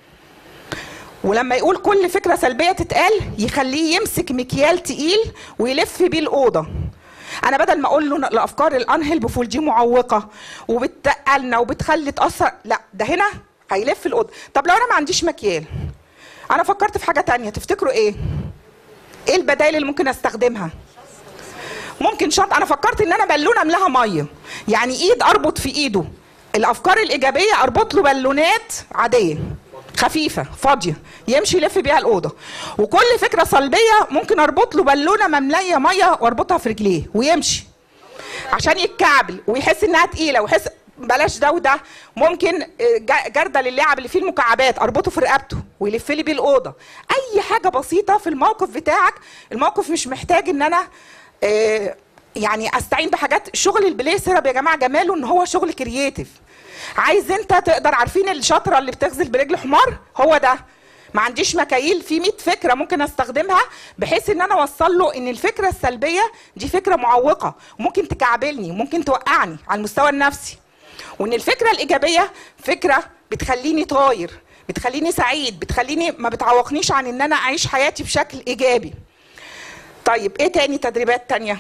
ولما يقول كل فكره سلبيه تتقال يخليه يمسك مكيال تقيل ويلف بيه الاوضه انا بدل ما اقول له الافكار الانهيلبفول دي معوقه وبتقلنا وبتخلي تاثر لا ده هنا هيلف الاوضه طب لو انا ما عنديش مكيال انا فكرت في حاجه تانية تفتكروا ايه ايه البدائل اللي ممكن استخدمها ممكن شنطه انا فكرت ان انا بالونه املاها ميه يعني ايد اربط في ايده الافكار الايجابيه اربط له بالونات عاديه خفيفه فاضيه يمشي يلف بيها الاوضه وكل فكره سلبيه ممكن اربط له بالونه ممليه ميه واربطها في رجليه ويمشي عشان يتكعبل ويحس انها تقيله ويحس بلاش ده وده ممكن آه، ج- جردل اللعب اللي فيه المكعبات اربطه في رقبته ويلف لي بيه الاوضه اي حاجه بسيطه في الموقف بتاعك الموقف مش محتاج ان انا آه، يعني استعين بحاجات شغل البلاي سيرب يا جماعه جماله ان هو شغل كرييتيف عايز انت تقدر عارفين الشطره اللي بتغزل برجل حمار هو ده ما عنديش مكاييل في 100 فكره ممكن استخدمها بحيث ان انا اوصل له ان الفكره السلبيه دي فكره معوقه وممكن تكعبلني وممكن توقعني على المستوى النفسي وان الفكره الايجابيه فكره بتخليني طاير بتخليني سعيد بتخليني ما بتعوقنيش عن ان انا اعيش حياتي بشكل ايجابي طيب ايه تاني تدريبات تانية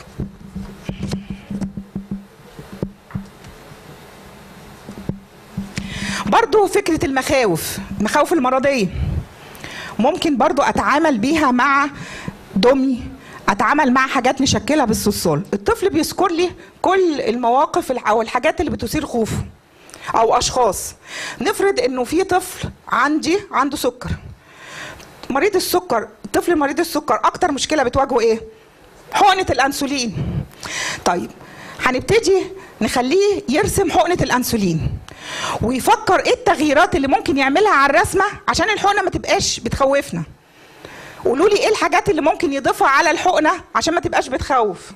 برضو فكرة المخاوف المخاوف المرضية ممكن برضو أتعامل بيها مع دمي أتعامل مع حاجات نشكلها بالصلصال الطفل بيذكر لي كل المواقف الح- أو الحاجات اللي بتثير خوفه أو أشخاص نفرض إنه في طفل عندي عنده سكر مريض السكر الطفل مريض السكر أكتر مشكلة بتواجهه إيه؟ حقنة الأنسولين طيب هنبتدي نخليه يرسم حقنة الأنسولين ويفكر ايه التغييرات اللي ممكن يعملها على الرسمة عشان الحقنة ما تبقاش بتخوفنا قولوا لي ايه الحاجات اللي ممكن يضيفها على الحقنة عشان ما تبقاش بتخوف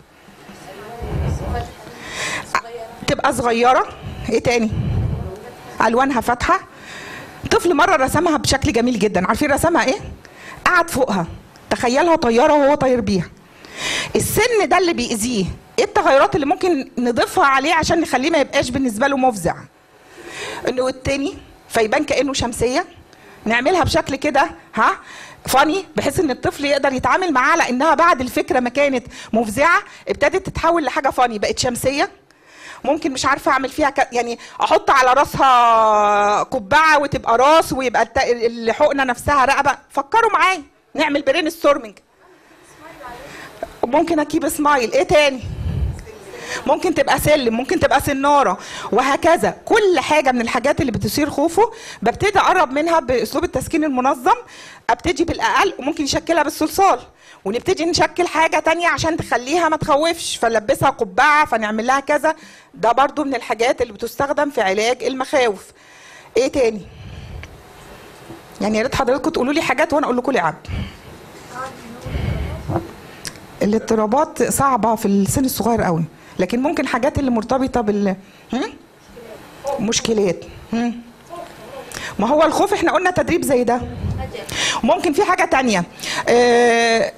تبقى صغيرة ايه تاني الوانها فاتحة طفل مرة رسمها بشكل جميل جدا عارفين رسمها ايه قعد فوقها تخيلها طيارة وهو طاير بيها السن ده اللي بيأذيه ايه التغيرات اللي ممكن نضيفها عليه عشان نخليه ما يبقاش بالنسبه له مفزع انه التاني فيبان كانه شمسيه نعملها بشكل كده ها فاني بحيث ان الطفل يقدر يتعامل معاها لانها بعد الفكره ما كانت مفزعه ابتدت تتحول لحاجه فاني بقت شمسيه ممكن مش عارفه اعمل فيها ك... يعني احط على راسها قبعه وتبقى راس ويبقى الت... الحقنه نفسها رقبه فكروا معايا نعمل برين ستورمنج ممكن اجيب سمايل ايه تاني ممكن تبقى سلم ممكن تبقى سناره وهكذا كل حاجه من الحاجات اللي بتثير خوفه ببتدي اقرب منها باسلوب التسكين المنظم ابتدي بالاقل وممكن يشكلها بالصلصال ونبتدي نشكل حاجه تانية عشان تخليها ما تخوفش فنلبسها قبعه فنعمل لها كذا ده برضو من الحاجات اللي بتستخدم في علاج المخاوف ايه تاني يعني يا ريت حضراتكم تقولوا لي حاجات وانا اقول لكم لعب الاضطرابات صعبه في السن الصغير قوي لكن ممكن حاجات اللي مرتبطه بال هم؟ مشكلات هم؟ ما هو الخوف احنا قلنا تدريب زي ده ممكن في حاجه تانية اه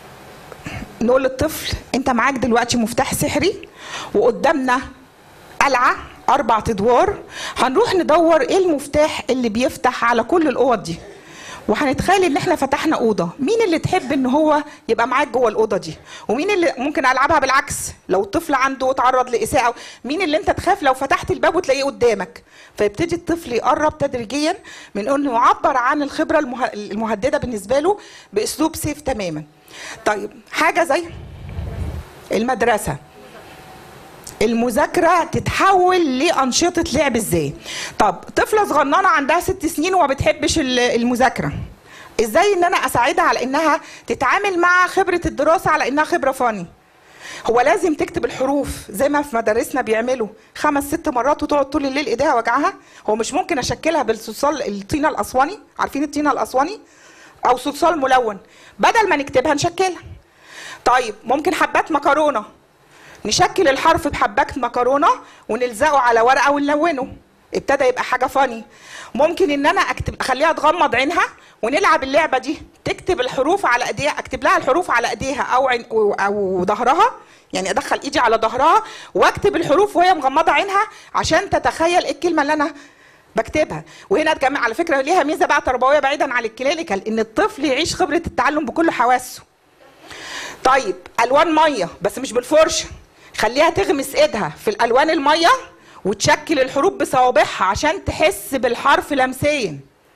نقول للطفل انت معاك دلوقتي مفتاح سحري وقدامنا قلعه اربع ادوار هنروح ندور ايه المفتاح اللي بيفتح على كل الاوض دي وهنتخيل ان احنا فتحنا اوضه مين اللي تحب ان هو يبقى معاك جوه الاوضه دي ومين اللي ممكن العبها بالعكس لو الطفل عنده تعرض لاساءه مين اللي انت تخاف لو فتحت الباب وتلاقيه قدامك فيبتدي الطفل يقرب تدريجيا من انه يعبر عن الخبره المه... المهدده بالنسبه له باسلوب سيف تماما طيب حاجه زي المدرسه المذاكرة تتحول لأنشطة لعب ازاي طب طفلة صغننة عندها ست سنين وما بتحبش المذاكرة ازاي ان انا اساعدها على انها تتعامل مع خبرة الدراسة على انها خبرة فاني هو لازم تكتب الحروف زي ما في مدارسنا بيعملوا خمس ست مرات وتقعد طول الليل ايديها وجعها هو مش ممكن اشكلها بالصلصال الطينه الاسواني عارفين الطينه الاسواني او صلصال ملون بدل ما نكتبها نشكلها طيب ممكن حبات مكرونه نشكل الحرف بحبات مكرونه ونلزقه على ورقه ونلونه ابتدى يبقى حاجه فاني ممكن ان انا اكتب اخليها تغمض عينها ونلعب اللعبه دي تكتب الحروف على ايديها اكتب لها الحروف على ايديها او عين او ظهرها يعني ادخل ايدي على ظهرها واكتب الحروف وهي مغمضه عينها عشان تتخيل ايه الكلمه اللي انا بكتبها وهنا الجامعة على فكره ليها ميزه بقى تربويه بعيدا عن الكلينيكال ان الطفل يعيش خبره التعلم بكل حواسه طيب الوان ميه بس مش بالفرشه خليها تغمس ايدها في الالوان الميه وتشكل الحروف بصوابعها عشان تحس بالحرف لمسيا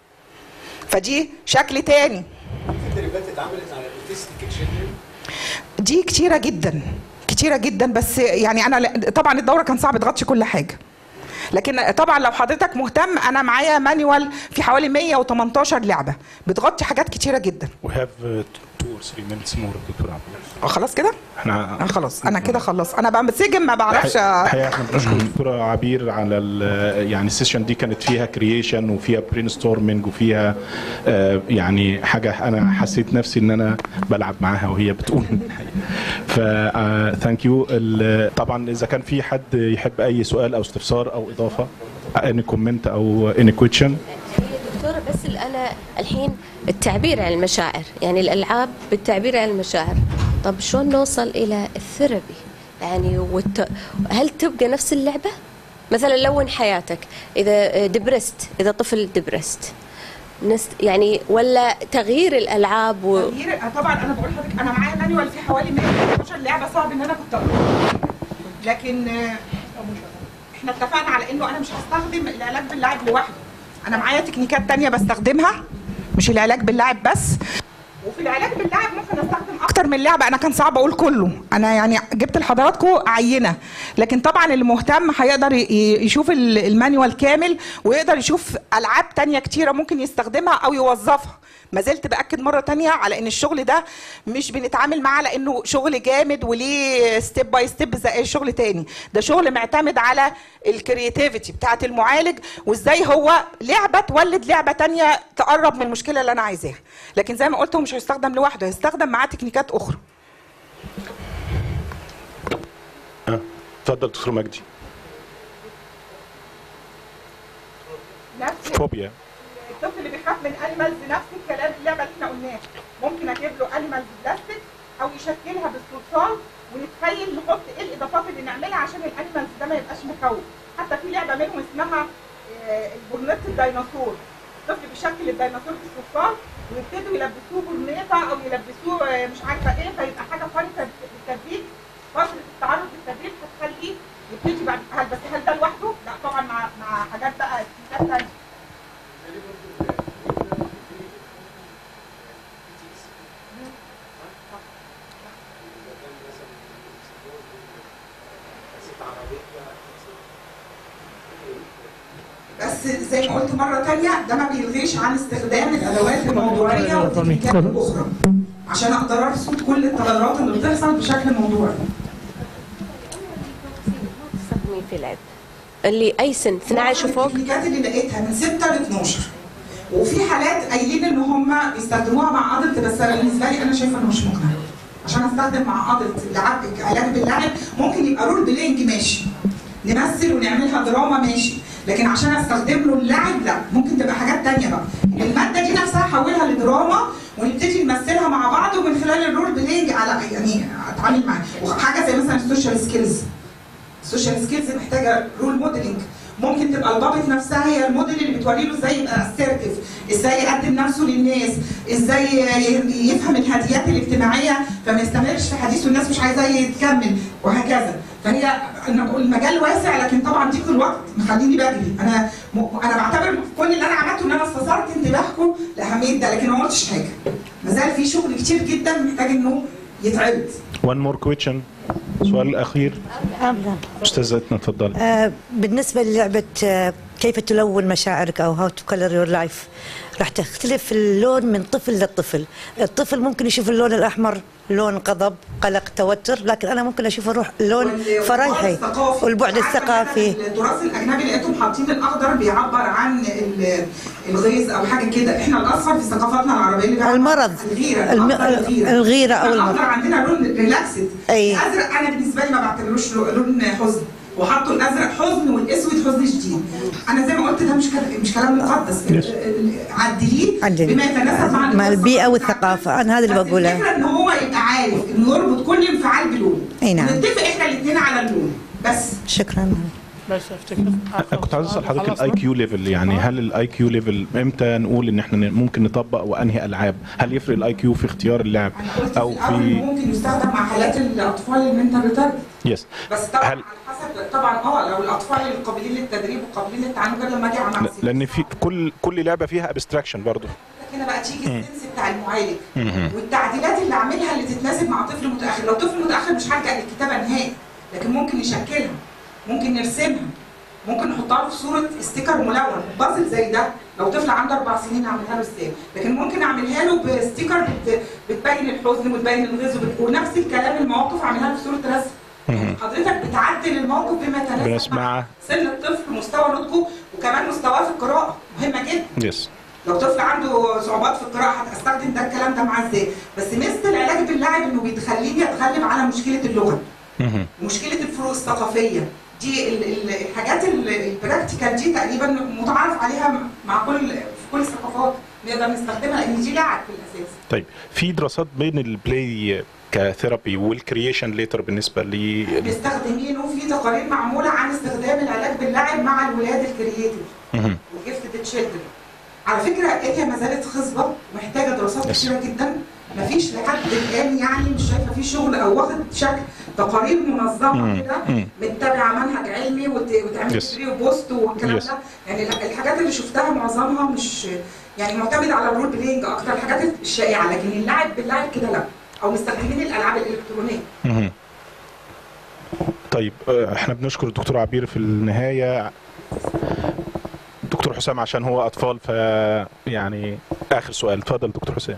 فدي شكل تاني
التدريبات اتعملت على الاوتيستيك تشيلدرن
دي كتيره جدا كتيره جدا بس يعني انا طبعا الدوره كان صعب تغطي كل حاجه لكن طبعا لو حضرتك مهتم انا معايا مانيوال في حوالي 118 لعبه بتغطي حاجات كتيره جدا
We have uh, two or three minutes more دكتور عبد الله.
آه، خلاص كده
احنا
آه، خلاص انا كده خلص انا بنسجم ما بعرفش
الحقيقه احنا بنشكر الدكتوره عبير على ال- يعني السيشن دي كانت فيها كرييشن وفيها برين ستورمنج وفيها آه، يعني حاجه انا حسيت نفسي ان انا بلعب معاها وهي بتقول ف ثانك يو طبعا اذا كان في حد يحب اي سؤال او استفسار او اضافه اني كومنت او اني كويشن
دكتورة بس اللي أنا الحين التعبير عن المشاعر يعني الألعاب بالتعبير عن المشاعر طب شلون نوصل إلى الثيرابي يعني والت... هل تبقى نفس اللعبة مثلا لون حياتك إذا دبرست إذا طفل دبرست نست... يعني ولا تغيير الألعاب و...
تغيير طبعا انا بقول لحضرتك انا معايا مانيوال في حوالي 118 لعبه صعب ان انا كنت اقولها لكن آه، احنا اتفقنا على انه انا مش هستخدم العلاج باللاعب لوحده انا معايا تكنيكات تانية بستخدمها مش العلاج باللاعب بس وفي العلاج باللاعب ممكن استخدم اكتر من لعبه انا كان صعب اقول كله انا يعني جبت لحضراتكم عينه لكن طبعا اللي مهتم هيقدر ي- ي- يشوف ال- المانيوال كامل ويقدر يشوف العاب تانية كتيره ممكن يستخدمها او يوظفها ما زلت باكد مره تانية على ان الشغل ده مش بنتعامل معاه لانه شغل جامد وليه ستيب باي ستيب زي اي شغل تاني ده شغل معتمد على الكرياتيفيتي بتاعت المعالج وازاي هو لعبه تولد لعبه تانية تقرب من المشكله اللي انا عايزاها لكن زي ما قلت هو مش هيستخدم لوحده هيستخدم معاه تكنيكات اخرى
آه، اتفضل دكتور مجدي
نفس
فوبيا
الطفل اللي بيخاف من انيمالز نفس الكلام اللعبه اللي احنا قلناها ممكن اجيب له انيمالز بلاستيك او يشكلها بالصلصال ونتخيل نحط ايه الاضافات اللي نعملها عشان الانيمالز ده ما يبقاش مخوف حتى في لعبه منهم اسمها آه، البرنت الديناصور الطفل بيشكل الديناصور في الصفار ويبتدوا يلبسوه برنيطه او يلبسوه آه، مش عارفه ايه فيبقى حاجه فاني بالتدريج فتره التعرض للتدريب هتخليه يبتدي بعد هل بس هل ده لوحده؟ لا طبعا مع مع حاجات بقى تكنيكات تانيه بس زي ما قلت مره تانية ده ما بيلغيش عن استخدام الادوات الموضوعيه والتكنيكات الاخرى عشان اقدر ارصد كل التغيرات اللي بتحصل بشكل موضوعي
تستخدمين في العب اللي اي سن 12 وفوق
التكنيكات اللي لقيتها من 6 ل 12 وفي حالات قايلين ان هم بيستخدموها مع ادلت بس أنا بالنسبه لي انا شايفه انه مش مقنع عشان استخدم مع ادلت لعب علاج باللعب ممكن يبقى رول بلينج ماشي نمثل ونعملها دراما ماشي لكن عشان استخدم له اللعب لا ممكن تبقى حاجات تانية بقى الماده دي نفسها احولها لدراما ونبتدي نمثلها مع بعض ومن خلال الرول بلينج على يعني اتعامل معاه وحاجه زي مثلا السوشيال سكيلز السوشيال سكيلز محتاجه رول موديلنج ممكن تبقى الضابط نفسها هي الموديل اللي بتوري له ازاي يبقى اسيرتيف ازاي يقدم نفسه للناس ازاي ي- يفهم الهديات الاجتماعيه فما يستمرش في حديثه الناس مش عايزاه يتكمل وهكذا فهي انا بقول المجال واسع لكن طبعا ضيق الوقت مخليني بجري انا م... انا بعتبر كل اللي انا عملته ان انا استثرت انتباهكم لاهميه ده لكن ما قلتش حاجه ما زال في شغل كتير جدا محتاج انه يتعرض
وان مور كويشن السؤال الاخير
أبدا
استاذه اتنا اتفضلي
آه بالنسبة للعبة آه كيف تلون مشاعرك أو هاو تو كلر يور لايف راح تختلف اللون من طفل لطفل الطفل ممكن يشوف اللون الأحمر لون غضب قلق توتر لكن أنا ممكن أشوفه روح لون
وال-
فريحي
الثقافي.
والبعد
عارفة
الثقافي
مثلاً التراث الاجنبي لقيتهم حاطين الاخضر بيعبر عن ال- الغيظ او حاجه كده احنا الاصفر في ثقافتنا العربيه اللي بيعبر
المرض.
عن الغيره
الم-
الأخضر
الغيرة أو
الاخضر
المرض.
عندنا لون ريلاكسد
أي.
الازرق انا بالنسبه لي ما بعتبروش لو- لون حزن وحطوا الازرق حزن والاسود حزن شديد انا زي ما قلت ده مش كلام مش كلام مقدس
Yes.
عدليه
عدلي.
بما يتناسب مع
مع
القصة
البيئة
بتاعتك.
والثقافة. أنا هذا اللي
بس
بقوله.
الفكره ان هو يبقى عارف انه يربط كل انفعال بلون
أي نعم.
ونتفق احنا الاثنين على اللون بس
شكرا
بس افتكر
أنا كنت عايز اسال حضرتك
خلصنا؟
الاي كيو ليفل يعني هل الاي كيو ليفل امتى نقول ان احنا ممكن نطبق وانهي العاب هل يفرق الاي كيو في اختيار اللعب
انا قلت
او
في الأول إنه
في
ممكن يستخدم مع حالات الاطفال المنتال ريتارد
يس
بس طبعا
هل-
على حسب طبعا اه لو الاطفال القابلين للتدريب وقابلين للتعلم غير لما اجي على
لا،
نفسي
لان في كل كل لعبه فيها ابستراكشن برضه
هنا بقى تيجي السنس بتاع المعالج والتعديلات اللي اعملها اللي تتناسب مع طفل متاخر لو طفل متاخر مش هلجا للكتابه نهائي لكن ممكن نشكلها ممكن نرسمها ممكن نحطها في صوره ستيكر ملون بازل زي ده لو طفل عنده اربع سنين اعملها له ازاي لكن ممكن اعملها له بستيكر بت- بتبين الحزن وتبين الغيظ وبت- ونفس الكلام المواقف اعملها له في صوره رسم حضرتك بتعدل الموقف بما يتناسب
بس مع-
سن الطفل مستوى نضجه وكمان مستواه في القراءه مهمه جدا
يس
لو طفل عنده صعوبات في القراءه هتستخدم ده الكلام ده معاه ازاي بس مثل العلاج باللاعب انه بيخليني اتغلب على مشكله اللغه مشكله الفروق الثقافيه دي ال- ال- الحاجات ال- البراكتيكال دي تقريبا متعارف عليها مع كل في كل الثقافات نقدر نستخدمها لان دي لعب في الاساس
طيب في دراسات بين البلاي كثيرابي والكرييشن ليتر بالنسبه ل
مستخدمينه في تقارير معموله عن استخدام العلاج باللعب مع الولاد الكرييتيف والجفت تشيلدرن على فكره هي ما زالت خصبه محتاجه دراسات
Yes.
كتيره جدا مفيش لحد الان يعني مش شايفه في شغل او واخد شكل تقارير منظمه
مم.
كده
مم.
متبعه منهج علمي وت- وتعمل
Yes.
تدريب وبوست والكلام
Yes.
ده يعني الح- الحاجات اللي شفتها معظمها مش يعني معتمده على الرول بلاينج اكتر الحاجات الشائعه لكن اللعب باللعب كده لا او مستخدمين الالعاب الالكترونيه
مهم. طيب آه، احنا بنشكر الدكتور عبير في النهايه دكتور حسام عشان هو اطفال ف يعني اخر سؤال اتفضل دكتور حسام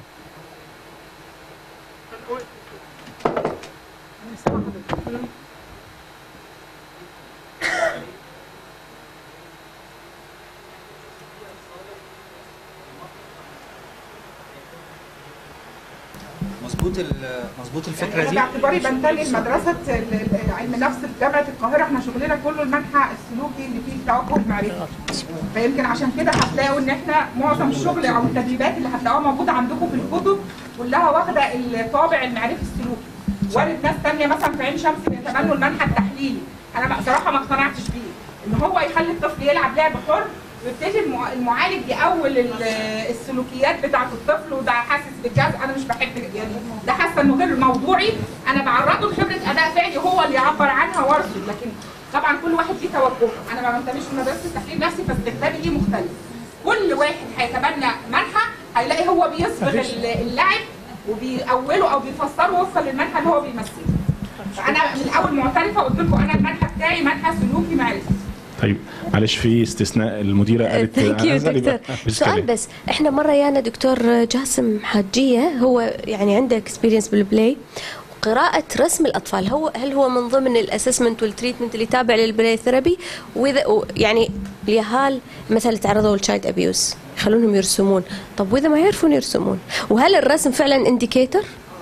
مظبوط ال- مظبوط الفكره
انا
دي
باعتباري بنتمي لمدرسه ال- ال- علم النفس في جامعه القاهره احنا شغلنا كله المنحى السلوكي اللي فيه توجه معرفي فيمكن عشان كده هتلاقوا ان احنا معظم الشغل او التدريبات اللي هتلاقوها موجوده عندكم في الكتب كلها واخده الطابع المعرفي السلوكي وارد ناس تانية مثلا في عين شمس بيتبنوا المنحى التحليلي انا بقى صراحه ما اقتنعتش بيه ان هو يخلي الطفل يلعب لعب حر ويبتدي المع- المعالج يأول ال- السلوكيات بتاعه الطفل وده حاسس بالجهاز انا مش بحب يعني ده حاسه انه غير موضوعي انا بعرضه لخبره اداء فعلي هو اللي يعبر عنها وارصد لكن طبعا كل واحد ليه توجهه انا ما بنتميش لمدرسه التحليل النفسي فاستخدامي ليه مختلف كل واحد هيتبنى منحى هيلاقي هو بيصبغ ال- اللعب وبيأوله او بيفسره وفقا للمنحى اللي هو بيمثله فانا من الاول معترفه قلت لكم انا المنحى بتاعي منحى سلوكي معرفي
طيب معلش في استثناء المديره قالت
ثانك يو
عايزة لي
دكتور
بقى- بس
سؤال
كلام.
بس احنا مره يانا دكتور جاسم حاجيه هو يعني عنده اكسبيرينس بالبلاي قراءة رسم الأطفال هو هل هو من ضمن الأسسمنت والتريتمنت اللي تابع للبلاي ثيرابي وإذا و- يعني اليهال مثلا تعرضوا للشايلد أبيوز يخلونهم يرسمون طب وإذا ما يعرفون يرسمون وهل الرسم فعلا انديكيتور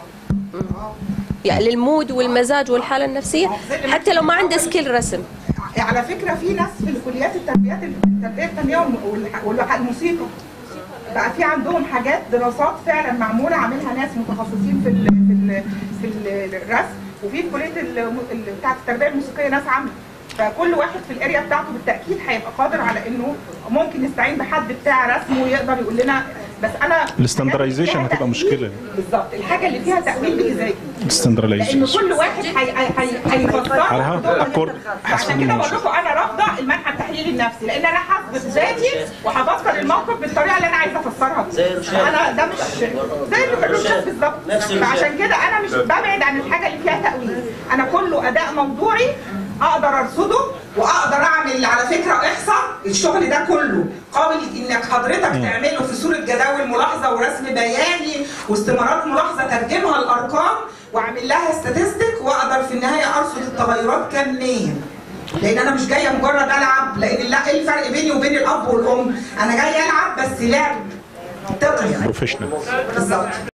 يعني للمود والمزاج والحالة النفسية حتى لو ما عنده سكيل رسم
على فكره في ناس في الكليات التربيات التربيه التنميه والم- والح- والموسيقى بقى في عندهم حاجات دراسات فعلا معموله عاملها ناس متخصصين في ال في ال في ال- الرسم وفي في كليه الم- ال- بتاعه التربيه الموسيقيه ناس عامله فكل واحد في الاريا بتاعته بالتاكيد هيبقى قادر على انه ممكن نستعين بحد بتاع رسم ويقدر يقول لنا بس انا
الاستندرايزيشن
فيها
هتبقى
تأويل-
مشكلة.
بالظبط الحاجه اللي فيها تاويل بتذاكر لان
ستاندرلايزيشن
كل واحد هي- هي- هي- هيفسرها
أها،
بدون ما
أكورد.
يتدخل.
حسب
عشان كده بقول
الموضوع.
لكم انا رافضه المنحى التحليلي النفسي لان انا حاسبه ذاتي وهفسر الموقف بالطريقه اللي انا عايزه افسرها
زي الرشاد.
انا ده مش زي الرشاد بالظبط
نفس الرشاد.
فعشان كده انا مش ببعد عن الحاجه اللي فيها تاويل انا كله اداء موضوعي اقدر ارصده واقدر اعمل على فكره احصاء الشغل ده كله قابل انك حضرتك تعمله في صوره جداول ملاحظه ورسم بياني واستمارات ملاحظه ترجمها لارقام واعمل لها ستاتستيك واقدر في النهايه ارصد التغيرات كميا لان انا مش جايه مجرد العب لان لا ايه الفرق بيني وبين الاب والام انا جايه العب بس لعب تقني
بروفيشنال
بالظبط